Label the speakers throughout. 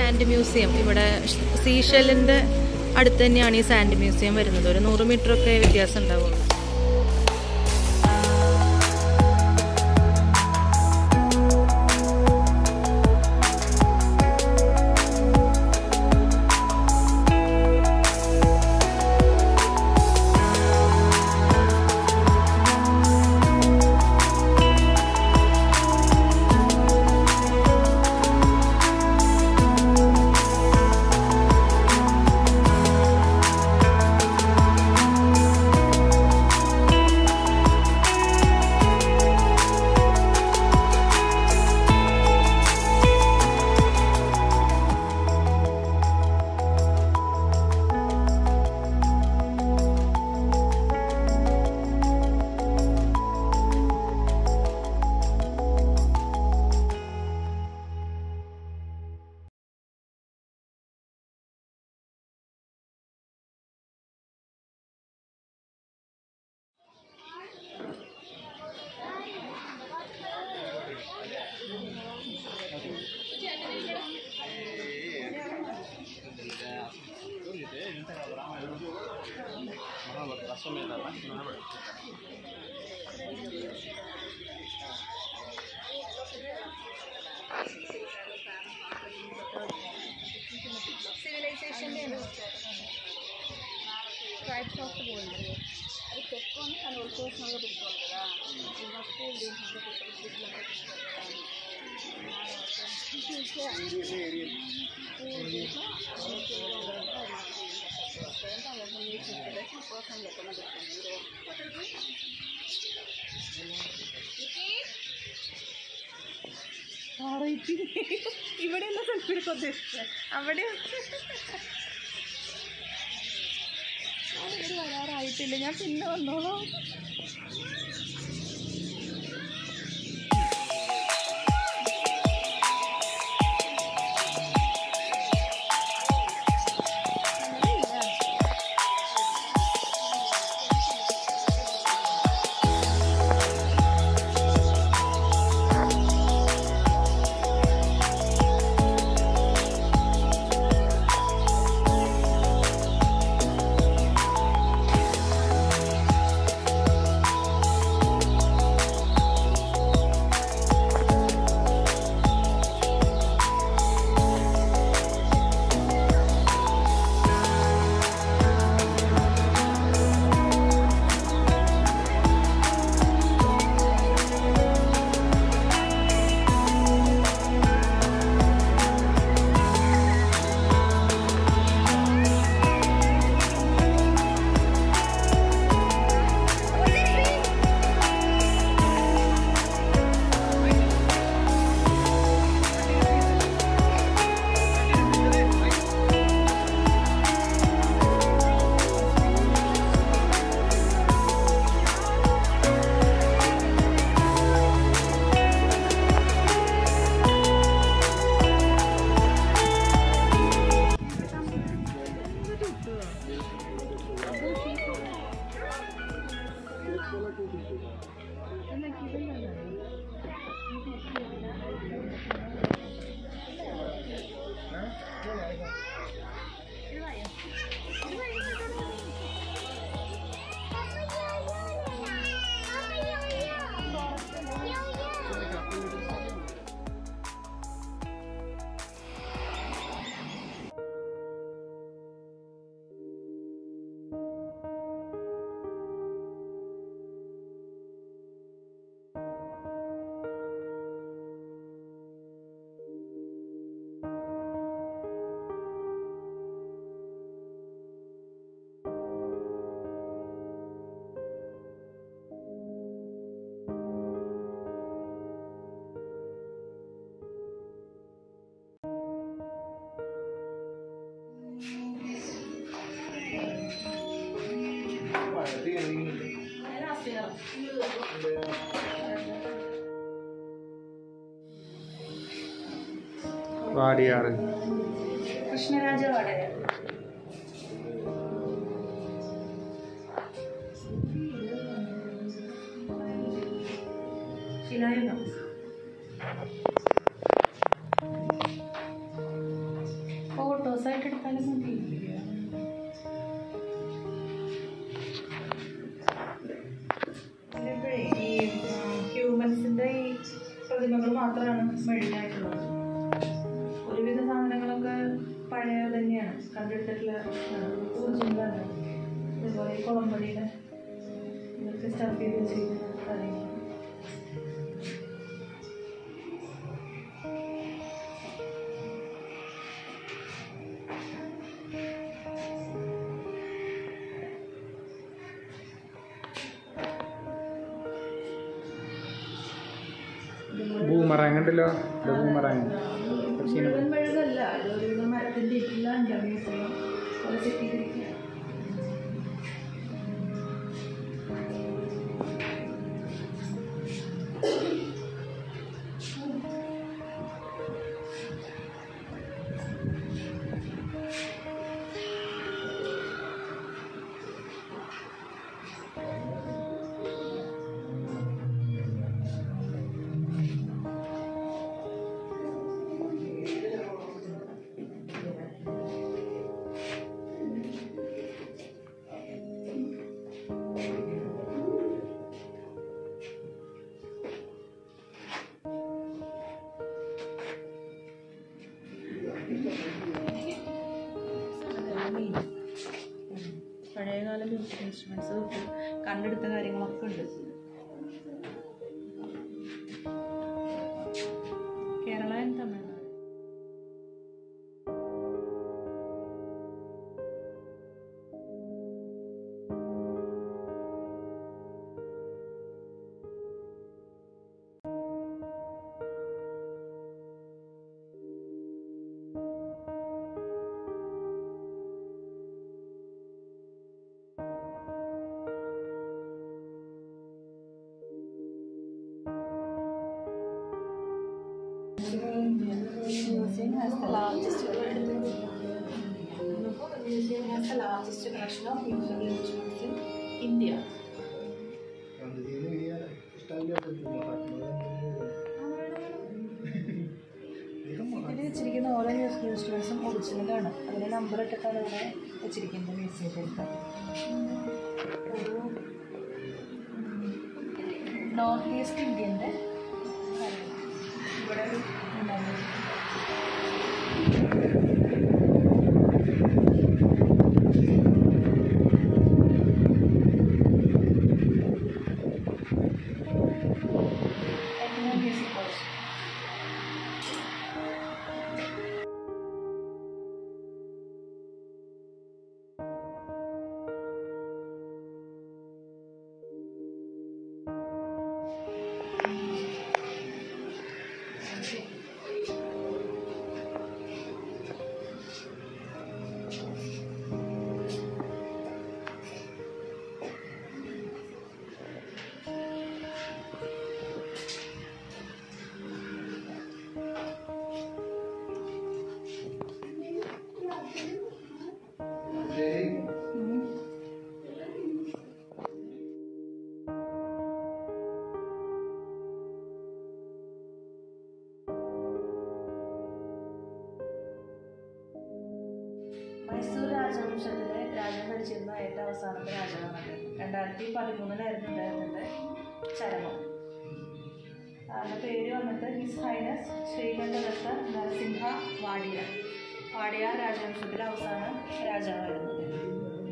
Speaker 1: Sand museum ഇവിടെ സീഷെല്ലിൻ്റെ അടുത്ത് തന്നെയാണ് ഈ സാൻഡ് മ്യൂസിയം വരുന്നത് ഒരു നൂറ് മീറ്റർ ഒക്കെ വ്യത്യാസം ഉണ്ടാവുള്ളൂ ഇവിടെയല്ല സെൽഫി എടുക്കാൻ ഉദ്ദേശിച്ചത് അവിടെ അവിടെ വരാറായിട്ടില്ല ഞാൻ പിന്നെ വന്നോളാം
Speaker 2: വാടിയാറ്
Speaker 1: കൃഷ്ണരാജ വാടക ശിലായുഗം
Speaker 3: ക്ലോസ് ആയിട്ട് എടുത്താലും മതി ഇതിലിപ്പോഴേ ഈ ഹ്യൂമൻസിൻ്റെ ഈ പ്രതിമകൾ മാത്രമാണ് മെഴുകായിട്ടുള്ളത് ഒരുവിധ സാധനങ്ങളൊക്കെ പഴയ തന്നെയാണ് കണ്ടെടുത്തിട്ടുള്ള ഊർജ്ജങ്ങളാണ് ഇതുപോലെ ഈ കുളമ്പടിയുടെ ഇതൊക്കെ സ്റ്റഫ് ചെയ്ത് വെച്ചിരിക്കുന്ന കാര്യങ്ങൾ
Speaker 2: ബൂമറാങ് ഉണ്ടല്ലോ ഇത് ബൂമറാങ്
Speaker 3: മുഴുവൻ മെഴുകല്ല ഇത് ഒരു മരത്തിൻ്റെ ഇട്ടില്ല അഞ്ചാം പോലെ സെറ്റ് ചെയ്തിരിക്കുക പഴയകാല മ്യൂസിക് ഇൻസ്ട്രുമെന്റ്സ് കണ്ടെടുത്ത കാര്യങ്ങളൊക്കെ ഉണ്ട് Kerala and Tamil Nadu museum has the largest the museum has the largest collection of musical instruments in India. ഇതിൽ വെച്ചിരിക്കുന്ന ഓരോ മ്യൂസിക്കൽ ഇൻസ്ട്രുമെൻസും ഒറിജിനലാണ് അതിന് നമ്പർ ഇട്ടിട്ടാണ് ഇവിടെ വെച്ചിരിക്കുന്നത് മ്യൂസിയത്തിലേക്ക് ഒരു നോർത്ത് ഈസ്റ്റ് ഇന്ത്യൻ്റെ ഇവിടെ ഉണ്ടാകുന്നത് Ethno music course. മൈസൂർ രാജവംശത്തിലെ രാജാവ് ഭരിച്ചിരുന്ന ഏറ്റവും അവസാനത്തെ രാജാവാണ് രണ്ടായിരത്തി പതിമൂന്നിലായിരുന്നു അദ്ദേഹത്തിൻ്റെ ചരമം ആളുടെ പേര് വന്നിട്ട് ഹിസ് ഹൈനസ് ശ്രീകണ്ഠദത്ത നരസിംഹ വാഡിയാർ വാഡിയാർ രാജവംശത്തിലെ അവസാന രാജാവായിരുന്നു അദ്ദേഹം.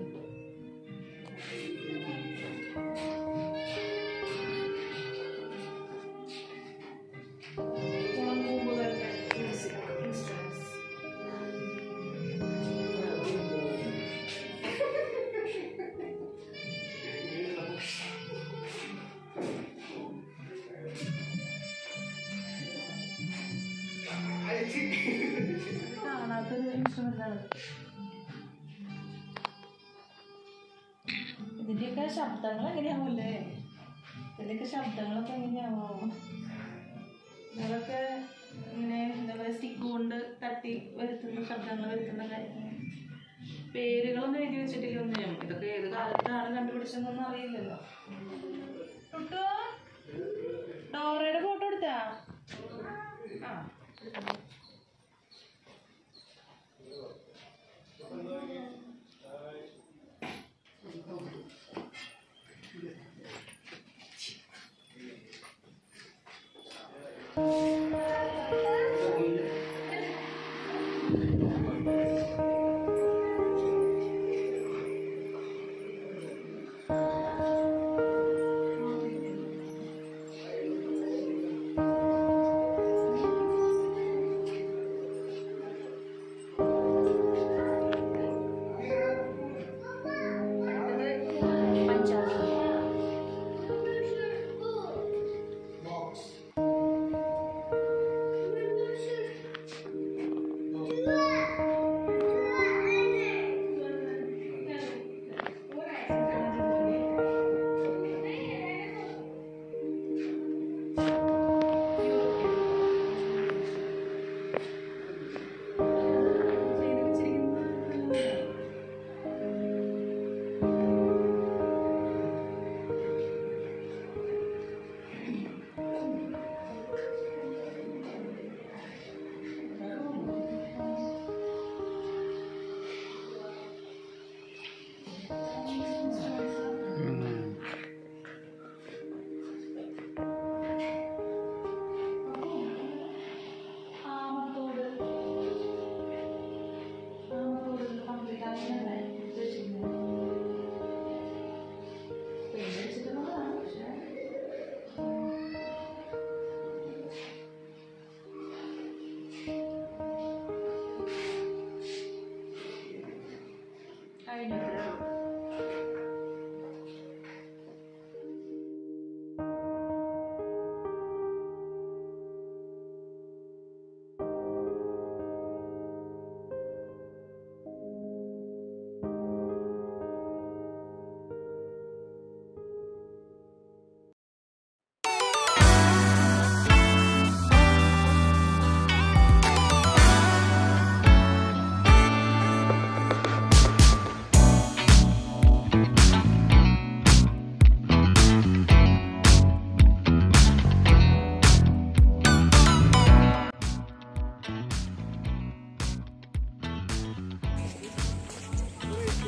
Speaker 3: Music instruments. കാണാത്തൊരു ഇൻസ്ട്രുമെന്റ് ആണ് ഇതിന്റെയൊക്കെ ശബ്ദങ്ങൾ എങ്ങനെയാവുമല്ലേ ഇതിന്റെയൊക്കെ ശബ്ദങ്ങളൊക്കെ എങ്ങനെയാവോ അതൊക്കെ ഇങ്ങനെ എന്താ പറയുക സ്റ്റിക്ക് കൊണ്ട് തട്ടി വരുത്തുന്ന ശബ്ദങ്ങൾ വരുത്തുന്ന കാര്യങ്ങൾ പേരുകളൊന്നും എഴുതി വെച്ചിട്ടില്ല ഒന്നും ഇതൊക്കെ ഏത് കാലത്താണ് കണ്ടുപിടിച്ചതെന്നൊന്നും അറിയില്ലല്ലോ ടുട്ടു, ഡോറയുടെ ഫോട്ടോ എടുത്താ ആ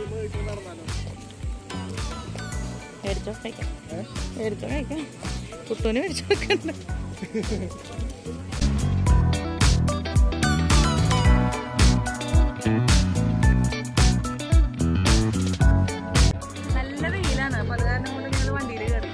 Speaker 1: മേടിച്ചോ കഴിക്കാം മേടിച്ചോ കഴിക്കാം കുട്ടൂന് മേടിച്ചോ വെക്കണ്ട നല്ല വെയിലാണ് അപ്പൊ അത് കാരണം കൊണ്ട് ഞങ്ങൾ വണ്ടിയിൽ കയറി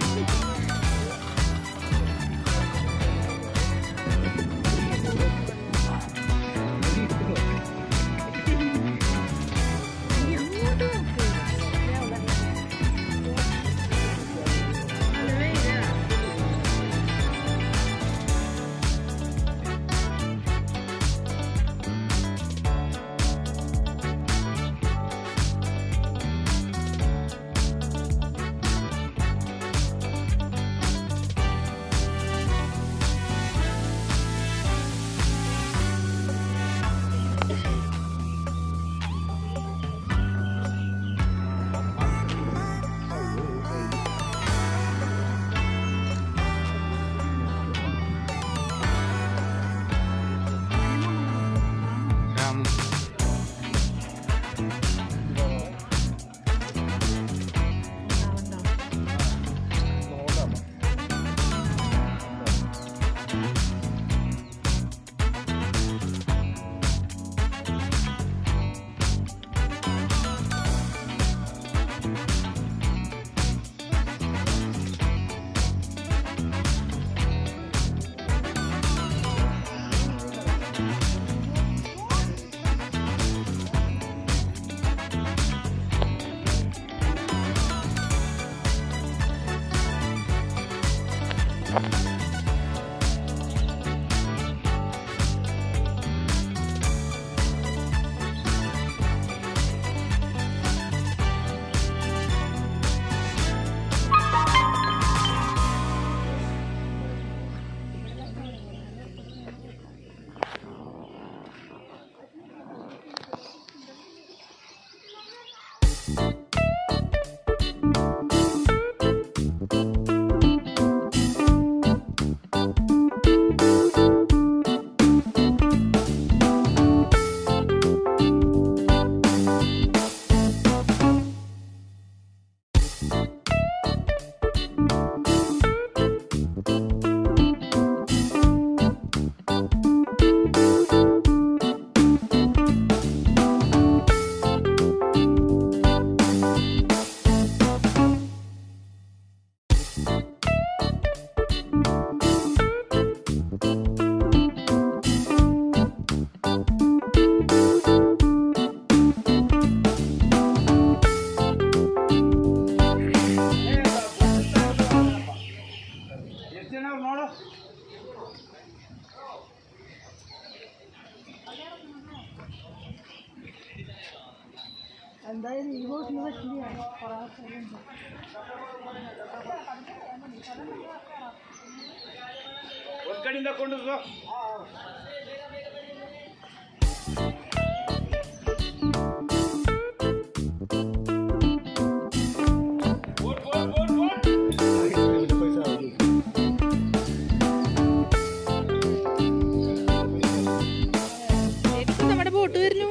Speaker 1: ഇപ്പൊ നമ്മുടെ ബോട്ട് വരുന്നു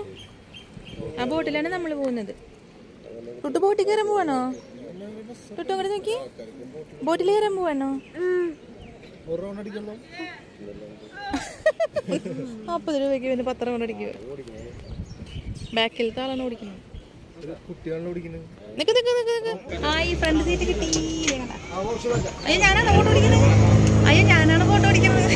Speaker 1: ആ ബോട്ടിലാണ് നമ്മൾ പോകുന്നത് ടുട്ടു ബോട്ടിൽ കയറാൻ പോവാണോ ടുട്ടു അങ്ങോട്ട് നോക്കി ബോട്ടിൽ കയറാൻ പോവാണോ നാൽപ്പത് രൂപയ്ക്ക് പിന്നെ പത്രം കൊണ്ട് അടിക്കുക ബാക്കിലത്തെ ആളാണ് ഓടിക്കുന്നത് നിക്ക് നിക്ക് നിക്ക് നിക്ക് ആ ഈ ഫ്രണ്ട് സീറ്റ് കിട്ടി ദേ കണ്ടാ. അയ്യോ ഞാനാണ് ഫോട്ടോ ഓടിക്കുന്നത് അയ്യോ ഞാനാണ് ഫോട്ടോ ഓടിക്കുന്നത്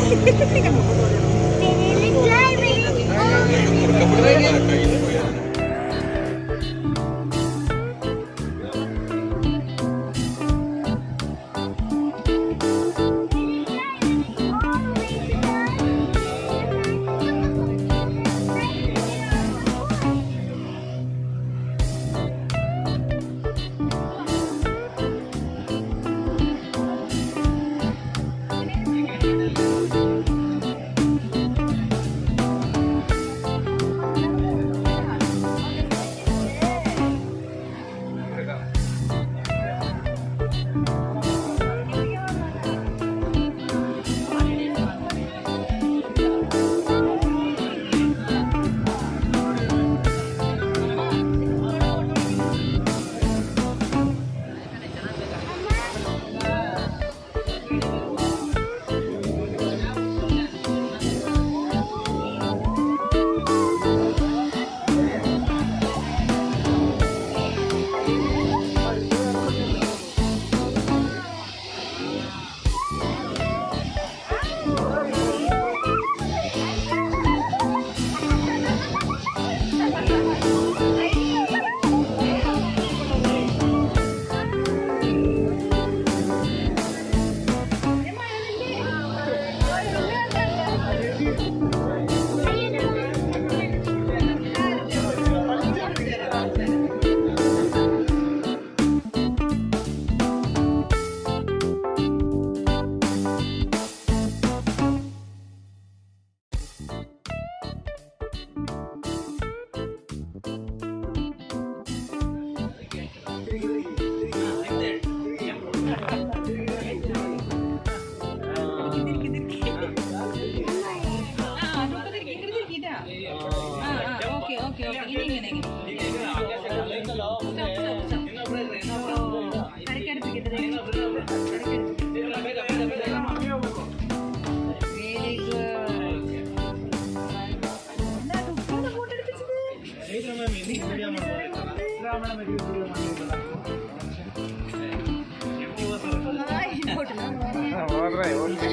Speaker 3: ഓക്കെ ഓക്കെ ഇനി ഇങ്ങനെ വെരി ഗുഡ്
Speaker 2: ഓർഡറായി ഓർഡർ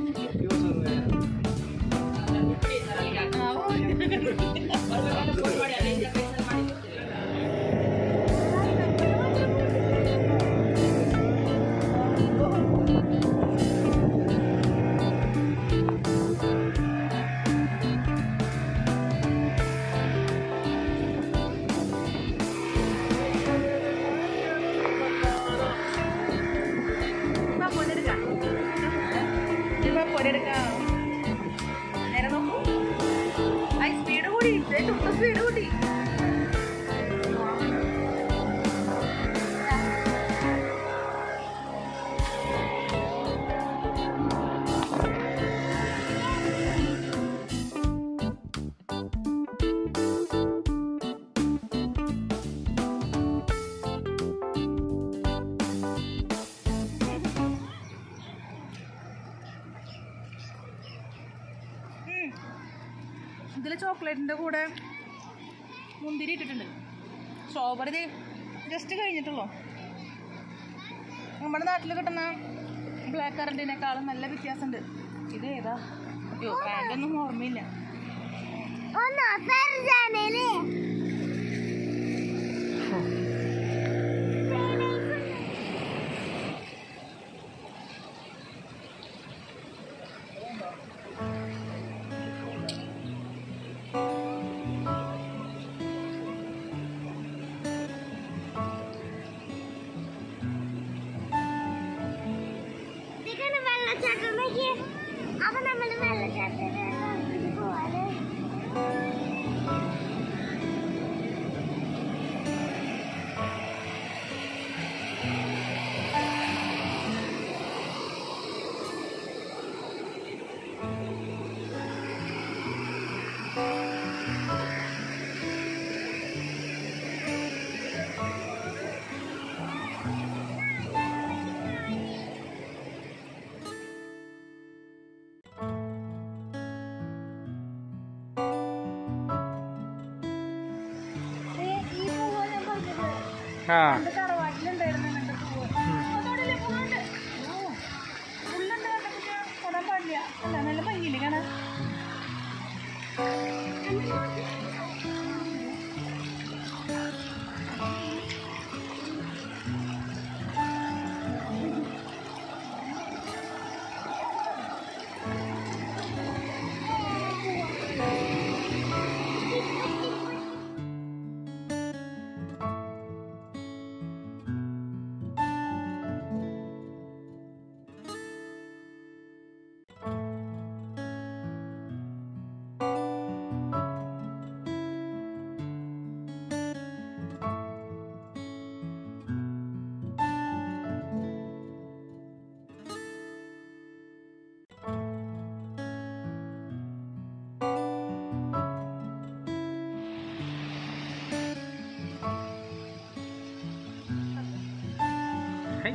Speaker 3: സ്പീഡ് കൂടി സ്പീഡ് കൂടി ഇതിൽ ചോക്ലേറ്റിൻ്റെ കൂടെ മുന്തിരി ഇട്ടിട്ടുണ്ട് സ്ട്രോബെറി ജസ്റ്റ് കഴിഞ്ഞിട്ടുള്ളൂ നമ്മുടെ നാട്ടിൽ കിട്ടുന്ന ബ്ലാക്ക് കറണ്ടിനേക്കാളും നല്ല വ്യത്യാസമുണ്ട് ഇത് ഏതാ അയ്യോ ബ്രാൻഡൊന്നും ഓർമ്മയില്ല
Speaker 4: വെള്ളച്ചാട്ടം അപ്പൊ നമ്മള് വെള്ളച്ചാട്ടത്തിൽ പോവാറ് ഈ പൂവ് ഞാൻ പറഞ്ഞത്
Speaker 2: ആ
Speaker 4: എന്റെ തറവാട്ടിലുണ്ടായിരുന്നു അങ്ങനത്തെ പൂവ് അതോടല്ലേ പൂവുണ്ട് ഫുള്ളുണ്ട് കണ്ടപ്പോ തൊടാൻ പാടില്ല അല്ല നല്ല ഭംഗിയില്ലേ കാണാൻ
Speaker 2: ഹൈ.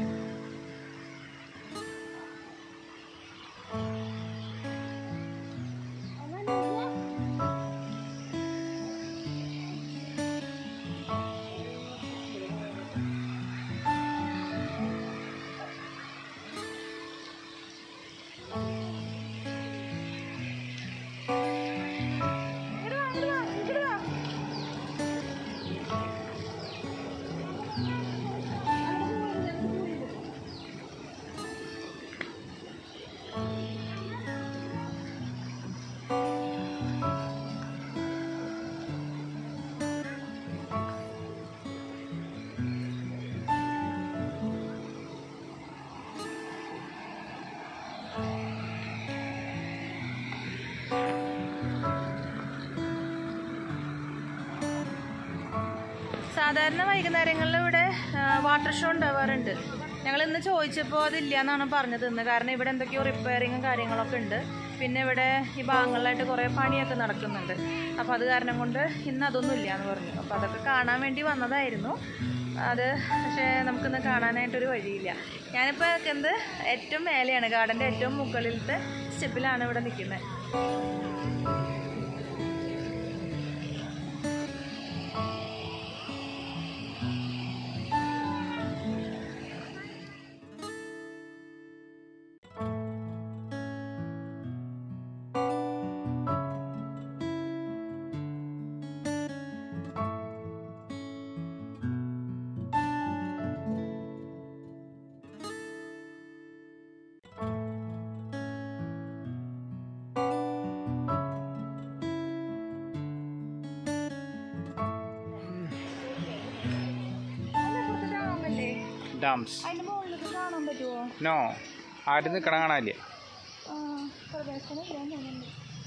Speaker 3: സാധാരണ വൈകുന്നേരങ്ങളിൽ ഇവിടെ വാട്ടർ ഷോ ഉണ്ടാവാറുണ്ട് ഞങ്ങൾ ഇന്ന് ചോദിച്ചപ്പോൾ അതില്ല എന്നാണ് പറഞ്ഞത് ഇന്ന് കാരണം ഇവിടെ എന്തൊക്കെയോ റിപ്പയറിങ്ങും കാര്യങ്ങളൊക്കെ ഉണ്ട്
Speaker 1: പിന്നെ ഇവിടെ ഈ ഭാഗങ്ങളിലായിട്ട് കുറേ പണിയൊക്കെ നടക്കുന്നുണ്ട് അപ്പോൾ അത് കാരണം കൊണ്ട് ഇന്ന് അതൊന്നും ഇല്ല എന്ന് പറഞ്ഞു അപ്പോൾ അതൊക്കെ കാണാൻ വേണ്ടി വന്നതായിരുന്നു അത് പക്ഷേ നമുക്കിന്ന് കാണാനായിട്ടൊരു വഴിയില്ല ഞാനിപ്പോൾ എന്ത് ഏറ്റവും മേലെയാണ് ഗാർഡൻ്റെ ഏറ്റവും മുകളിലത്തെ സ്റ്റെപ്പിലാണ് ഇവിടെ നിൽക്കുന്നത്
Speaker 2: ഡാംസ്
Speaker 1: അതിൻ്റെ മുകളിലേക്ക് കാണാൻ പറ്റുമോ
Speaker 2: നോ ആരും നിൽക്കണ കാണാല്ലേ
Speaker 1: ആ പ്രവേശനം ഇല്ലാന്ന് തോന്നുന്നുണ്ട്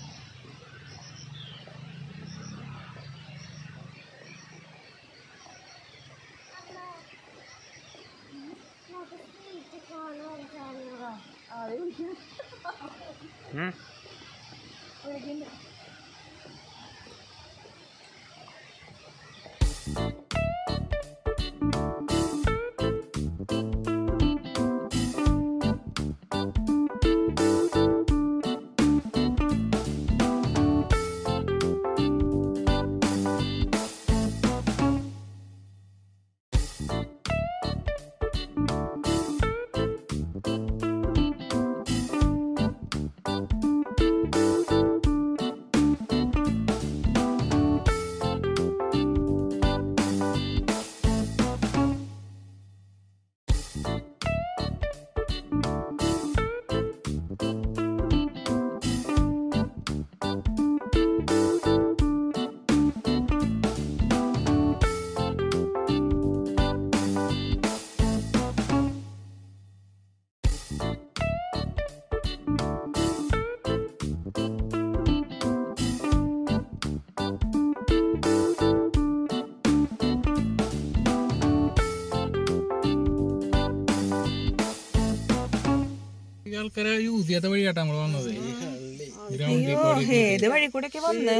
Speaker 2: ഉം.
Speaker 5: ഈ ആൾക്കാരെ യൂസ് ചെയ്യാത്ത വഴിയാട്ടാ നമ്മള് വന്നത്
Speaker 1: അയ്യോ ഏത് വഴി കൂടെ ഒക്കെ വന്നേ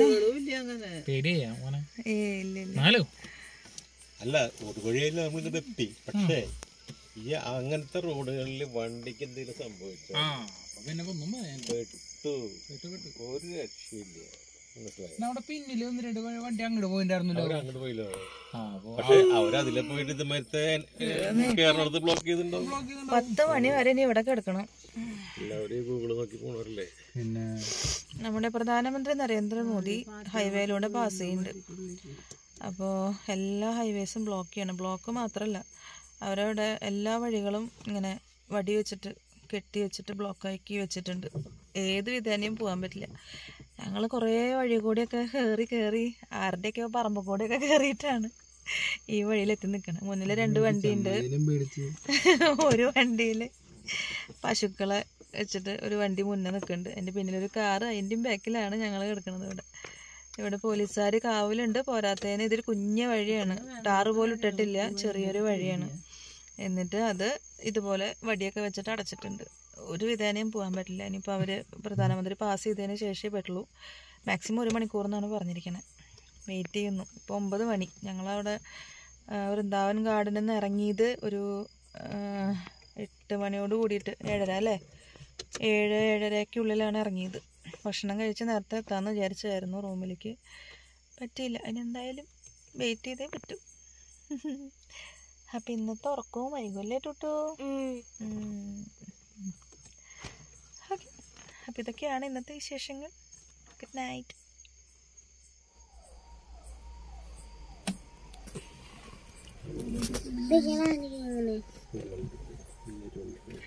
Speaker 5: പേടിയാ മോനെ
Speaker 1: ഏ ഇല്ല ഇല്ല
Speaker 5: നാലോ
Speaker 6: അല്ല റോഡ് വഴിയല്ല നമ്മൾ ഇത് എത്തി പക്ഷേ ഈ അങ്ങനത്തെ റോഡുകളിൽ വണ്ടിക്ക് എന്തെങ്കിലും സംഭവിച്ചോ
Speaker 5: ആ അപ്പൊ പിന്നെ ഒന്നും പറയാൻ
Speaker 6: പെട്ടു ഒരു രക്ഷയില്ല മനസ്സിലായോ
Speaker 5: അവിടെ പിന്നില് ഒന്ന് രണ്ട് വ- വണ്ടി അങ്ങോട്ട് പോയിണ്ടായിരുന്നല്ലോ
Speaker 6: അവര് അങ്ങോട്ട് പോയില്ലോ
Speaker 5: ആ അപ്പൊ
Speaker 6: പക്ഷെ അവരതിലെ പോയിട്ട് ഇത് മരത്തെ കേരളത്തിൽ ബ്ലോക്ക് ചെയ്തിട്ടുണ്ടാവും
Speaker 1: പത്ത് മണി വരെ ഇനി ഇവിടെ കിടക്കണം
Speaker 6: എല്ലാവരും ഗൂഗിള് നോക്കി പോണവരല്ലേ
Speaker 5: പിന്നെ
Speaker 1: നമ്മുടെ പ്രധാനമന്ത്രി നരേന്ദ്രമോദി ഹൈവേയിലൂടെ പാസ് ചെയ്യുന്നുണ്ട് അപ്പോൾ എല്ലാ ഹൈവേസും ബ്ലോക്ക് ചെയ്യണം ബ്ലോക്ക് മാത്രമല്ല അവരവിടെ എല്ലാ വഴികളും ഇങ്ങനെ വടി വെച്ചിട്ട് കെട്ടി വെച്ചിട്ട് ബ്ലോക്കാക്കി വെച്ചിട്ടുണ്ട് ഏത് വിധേനയും പോകാൻ പറ്റില്ല ഞങ്ങൾ കുറേ വഴി കൂടിയൊക്കെ കയറി കയറി ആരുടെയൊക്കെ പറമ്പ് കൂടെയൊക്കെ കയറിയിട്ടാണ് ഈ വഴിയിലെത്തി നിൽക്കണം മുന്നിൽ രണ്ട് വണ്ടിയുണ്ട് ഒരു വണ്ടിയിൽ പശുക്കളെ വെച്ചിട്ട് ഒരു വണ്ടി മുന്നേ നിൽക്കുന്നുണ്ട് എൻ്റെ പിന്നിലൊരു കാറ് അതിൻ്റെയും ബാക്കിലാണ് ഞങ്ങൾ കിടക്കുന്നത് ഇവിടെ ഇവിടെ പോലീസുകാർ കാവലുണ്ട് പോരാത്തതിന് ഇതൊരു കുഞ്ഞ വഴിയാണ് ടാറ് പോലും ഇട്ടിട്ടില്ല ചെറിയൊരു വഴിയാണ് എന്നിട്ട് അത് ഇതുപോലെ വടിയൊക്കെ വെച്ചിട്ട് അടച്ചിട്ടുണ്ട് ഒരു വിധേനയും പോകാൻ പറ്റില്ല ഇനിയിപ്പോൾ അവർ പ്രധാനമന്ത്രി പാസ് ചെയ്തതിന് ശേഷമേ പറ്റുള്ളൂ മാക്സിമം ഒരു മണിക്കൂർ എന്നാണ് പറഞ്ഞിരിക്കുന്നത് വെയിറ്റ് ചെയ്യുന്നു ഇപ്പോൾ ഒമ്പത് മണി ഞങ്ങളവിടെ ആ, വൃന്ദാവൻ ഗാർഡനിൽ നിന്ന് ഇറങ്ങിയത് ഒരു ആ, എട്ട് മണിയോട് കൂടിയിട്ട് ഏഴര അല്ലേ ഏഴ് ഏഴരയ്ക്കുള്ളിലാണ് ഇറങ്ങിയത് ഭക്ഷണം കഴിച്ച് നേരത്തെ എത്താമെന്ന് വിചാരിച്ചായിരുന്നു റൂമിലേക്ക് പറ്റിയില്ല അതിനെന്തായാലും വെയിറ്റ് ചെയ്തേ പറ്റൂ അപ്പം ഇന്നത്തെ ഉറക്കവും വൈകുമല്ലേ ടുട്ടു ഓക്കെ അപ്പം ഇതൊക്കെയാണ് ഇന്നത്തെ വിശേഷങ്ങൾ ഗുഡ് നൈറ്റ്
Speaker 6: ഇങ്ങനെ